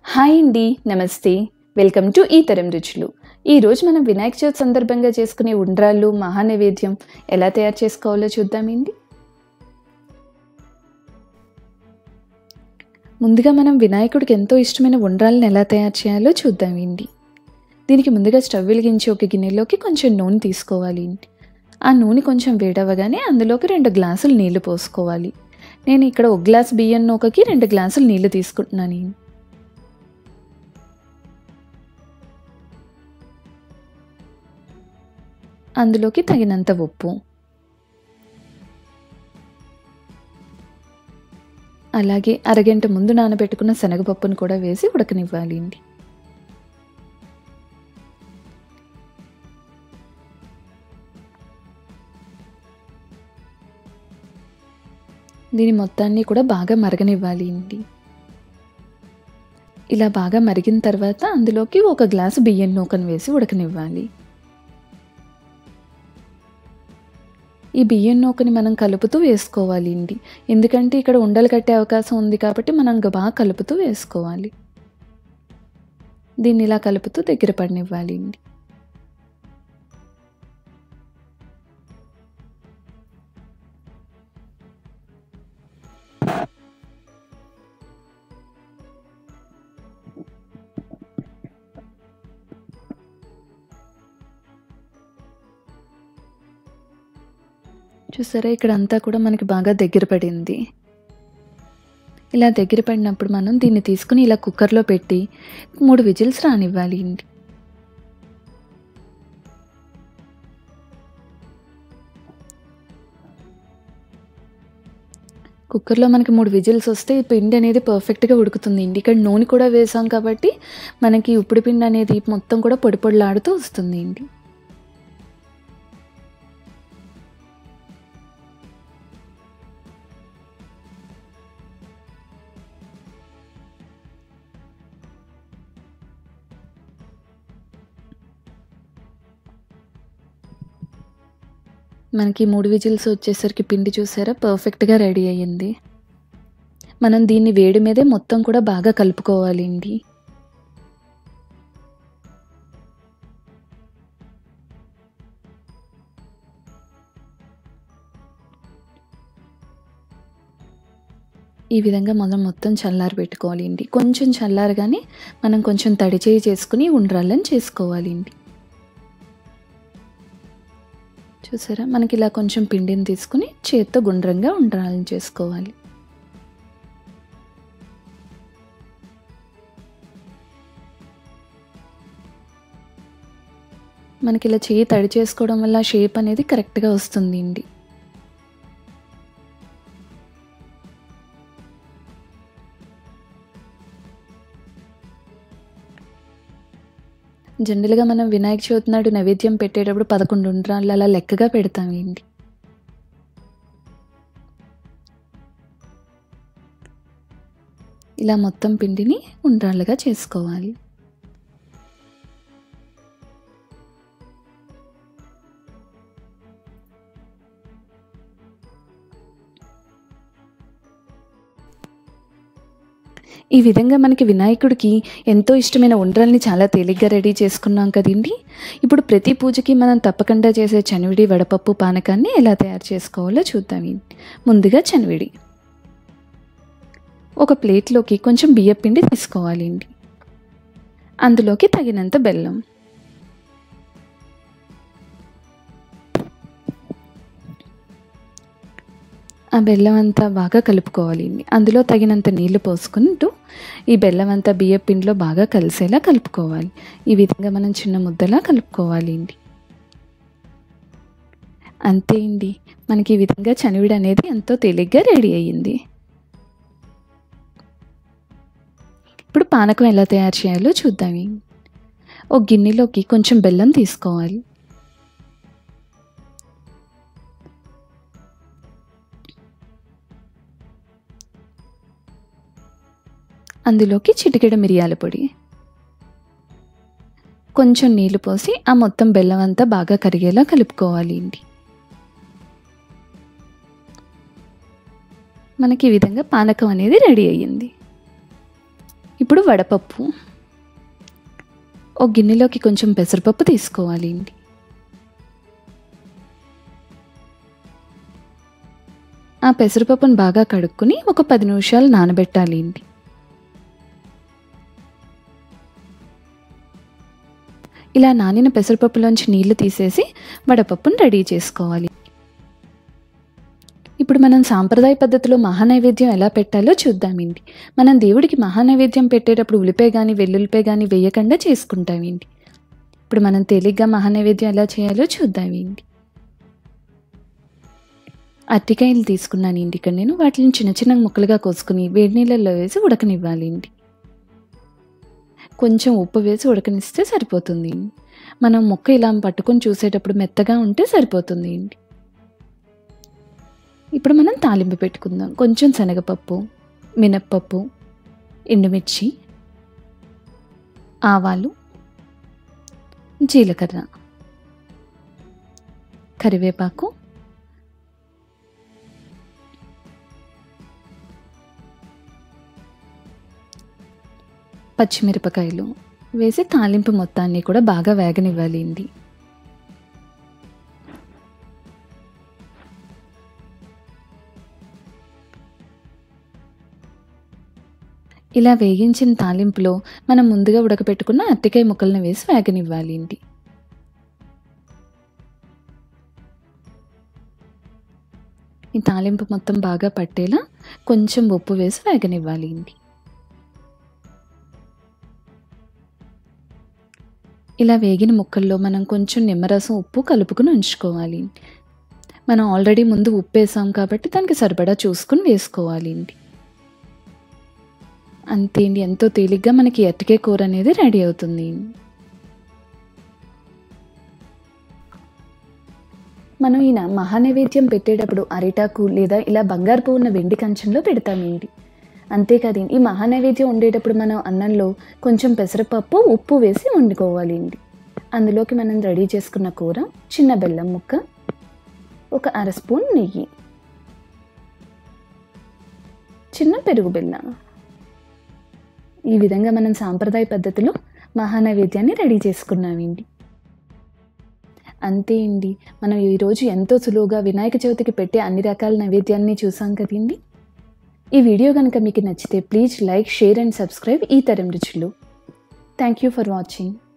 hi అండి నమస్తే welcome to ఈ తరం రుచులు ఈరోజు మనం వినాయక చవితి సందర్భంగా చేసుకునే ఉండ్రాళ్ళు మహానైవేద్యం ఎలా తయారు చేసుకోవాలో చూద్దామండి ముందుగా మనం వినాయకుడికి ఎంతో ఇష్టమైన ఉండ్రాలను ఎలా తయారు చేయాలో చూద్దామండి దీనికి ముందుగా స్టవ్ వెలిగించి ఒక గిన్నెలోకి కొంచెం నూనె తీసుకోవాలి ఆ నూనె కొంచెం వేడవగానే అందులోకి రెండు గ్లాసులు నీళ్లు పోసుకోవాలి నేను ఇక్కడ ఒక గ్లాస్ బియ్యం నూకకి రెండు గ్లాసులు నీళ్లు తీసుకుంటున్నాను అందులోకి తగినంత ఉప్పు అలాగే అరగంట ముందు నానబెట్టుకున్న శనగపప్పును కూడా వేసి ఉడకనివ్వాలి అండి దీని మొత్తాన్ని కూడా బాగా మరగనివ్వాలి అండి ఇలా బాగా మరిగిన తర్వాత అందులోకి ఒక గ్లాసు బియ్యం నూకను వేసి ఉడకనివ్వాలి ఈ బియ్యం నూకని మనం కలుపుతూ వేసుకోవాలి అండి ఎందుకంటే ఇక్కడ ఉండలు కట్టే అవకాశం ఉంది కాబట్టి మనం బాగా కలుపుతూ వేసుకోవాలి దీన్ని ఇలా కలుపుతూ దగ్గర పడినివ్వాలి అండి చూసారా ఇక్కడ అంతా కూడా మనకి బాగా దగ్గర పడింది ఇలా దగ్గర పడినప్పుడు మనం దీన్ని తీసుకుని ఇలా కుక్కర్లో పెట్టి మూడు విజిల్స్ రానివ్వాలి అండి కుక్కర్లో మనకి మూడు విజిల్స్ వస్తే ఈ పిండి అనేది పర్ఫెక్ట్గా ఉడుకుతుంది అండి ఇక్కడ నూనె కూడా వేసాం కాబట్టి మనకి ఉప్పుడు పిండి అనేది మొత్తం కూడా పొడి పొడిలాడుతూ వస్తుంది అండి మనకి మూడు విజిల్స్ వచ్చేసరికి పిండి చూసారా పర్ఫెక్ట్గా రెడీ అయ్యింది మనం దీన్ని వేడి మీదే మొత్తం కూడా బాగా కలుపుకోవాలి అండి ఈ విధంగా మనం మొత్తం చల్లారి పెట్టుకోవాలి అండి కొంచెం చల్లారగానే మనం కొంచెం తడి చేయి చేసుకుని ఉండ్రాళ్ళని చేసుకోవాలి అండి చూసారా మనకి ఇలా కొంచెం పిండిని తీసుకుని చేత్తో గుండ్రంగా ఉండ్రాలని చేసుకోవాలి మనకి ఇలా చేయి తడి చేసుకోవడం వల్ల షేప్ అనేది కరెక్ట్గా వస్తుంది అండి జనరల్గా మనం వినాయక చవితి నాడు నైవేద్యం పెట్టేటప్పుడు పదకొండు ఉండ్రాళ్ళు అలా లెక్కగా పెడతామండి ఇలా మొత్తం పిండిని ఉండ్రాళ్ళుగా చేసుకోవాలి ఈ విధంగా మనకి వినాయకుడికి ఎంతో ఇష్టమైన ఉండ్రాల్ని చాలా తేలిగ్గా రెడీ చేసుకున్నాం కదండి ఇప్పుడు ప్రతి పూజకి మనం తప్పకుండా చేసే చనివిడి వడపప్పు పానకాన్ని ఎలా తయారు చేసుకోవాలో చూద్దాం ముందుగా చనివిడి ఒక ప్లేట్లోకి కొంచెం బియ్యపిండి తీసుకోవాలండి అందులోకి తగినంత బెల్లం ఆ బెల్లం అంతా బాగా కలుపుకోవాలి అందులో తగినంత నీళ్లు పోసుకుంటూ ఈ బెల్లం అంతా బియ్య పిండిలో బాగా కలిసేలా కలుపుకోవాలి ఈ విధంగా మనం చిన్న ముద్దలా కలుపుకోవాలి అండి అంతే అండి మనకి ఈ విధంగా చనివిడి అనేది ఎంతో తేలిగ్గా రెడీ అయ్యింది ఇప్పుడు పానకం ఎలా తయారు చేయాలో చూద్దాం ఒక గిన్నెలోకి కొంచెం బెల్లం తీసుకోవాలి అందులోకి చిటికెడ మిరియాల పొడి కొంచెం నీళ్లు పోసి ఆ మొత్తం బెల్లం అంతా బాగా కరిగేలా కలుపుకోవాలి అండి మనకి ఈ విధంగా పానకం అనేది రెడీ అయ్యింది ఇప్పుడు వడపప్పు ఒక గిన్నెలోకి కొంచెం పెసరపప్పు తీసుకోవాలి అండి ఆ పెసరపప్పును బాగా కడుక్కుని ఒక పది నిమిషాలు నానబెట్టాలి అండి ఇలా నానిన పెసరపప్పులోంచి నీళ్లు తీసేసి వడపప్పును రెడీ చేసుకోవాలి ఇప్పుడు మనం సాంప్రదాయ పద్ధతిలో మహానైవేద్యం ఎలా పెట్టాలో చూద్దామండి మనం దేవుడికి మహానైవేద్యం పెట్టేటప్పుడు ఉల్లిపాయ కానీ వెల్లుల్లిపాయ కానీ వేయకుండా చేసుకుంటామండి ఇప్పుడు మనం తేలిగ్గా మహానైవేద్యం ఎలా చేయాలో చూద్దామండి అరటికాయలు తీసుకున్నాను ఇంటి ఇక్కడ నేను వాటిని చిన్న చిన్న ముక్కలుగా కోసుకుని వేడి నీళ్ళల్లో వేసి ఉడకనివ్వాలి ఇంటి కొంచెం ఉప్పు వేసి ఉడకనిస్తే సరిపోతుంది మనం ముక్క ఇలా పట్టుకొని చూసేటప్పుడు మెత్తగా ఉంటే సరిపోతుంది అండి ఇప్పుడు మనం తాలింపు పెట్టుకుందాం కొంచెం శనగపప్పు మినప్పప్పు ఎండుమిర్చి ఆవాలు జీలకర్ర కరివేపాకు పచ్చిమిరపకాయలు వేసి తాలింపు మొత్తాన్ని కూడా బాగా వేగనివ్వాలి అండి ఇలా వేగించిన తాలింపులో మనం ముందుగా ఉడకపెట్టుకున్న అరటికాయ ముక్కలను వేసి వేగనివ్వాలి అండి ఈ తాలింపు మొత్తం బాగా పట్టేలా కొంచెం ఉప్పు వేసి వేగనివ్వాలి అండి ఇలా వేగిన ముక్కల్లో మనం కొంచెం నిమ్మరసం ఉప్పు కలుపుకుని ఉంచుకోవాలి మనం ఆల్రెడీ ముందు ఉప్పు వేసాం కాబట్టి దానికి సరిపడా చూసుకుని వేసుకోవాలి అండి అంతే అండి ఎంతో తేలిగ్గా మనకి అరటికాయ కూర అనేది రెడీ అవుతుంది మనం ఈ మహానైవేద్యం పెట్టేటప్పుడు అరిటాకు లేదా ఇలా బంగారు ఉన్న వెండి కంచంలో పెడతామేంటి అంతేకాదు ఈ మహానైవేద్యం వండేటప్పుడు మనం అన్నంలో కొంచెం పెసరపప్పు ఉప్పు వేసి వండుకోవాలి అండి అందులోకి మనం రెడీ చేసుకున్న కూర చిన్న బెల్లం ముక్క ఒక అర స్పూన్ నెయ్యి చిన్న పెరుగు బెల్ల ఈ విధంగా మనం సాంప్రదాయ పద్ధతిలో మహానైవేద్యాన్ని రెడీ చేసుకున్నామండి అంతే అండి మనం ఈరోజు ఎంతో సులువుగా వినాయక చవితికి పెట్టే అన్ని రకాల నైవేద్యాన్ని చూసాం కదండి ఈ వీడియో కనుక మీకు నచ్చితే please like share and subscribe ఈ తరం రుచులు థ్యాంక్ యూ ఫర్ వాచింగ్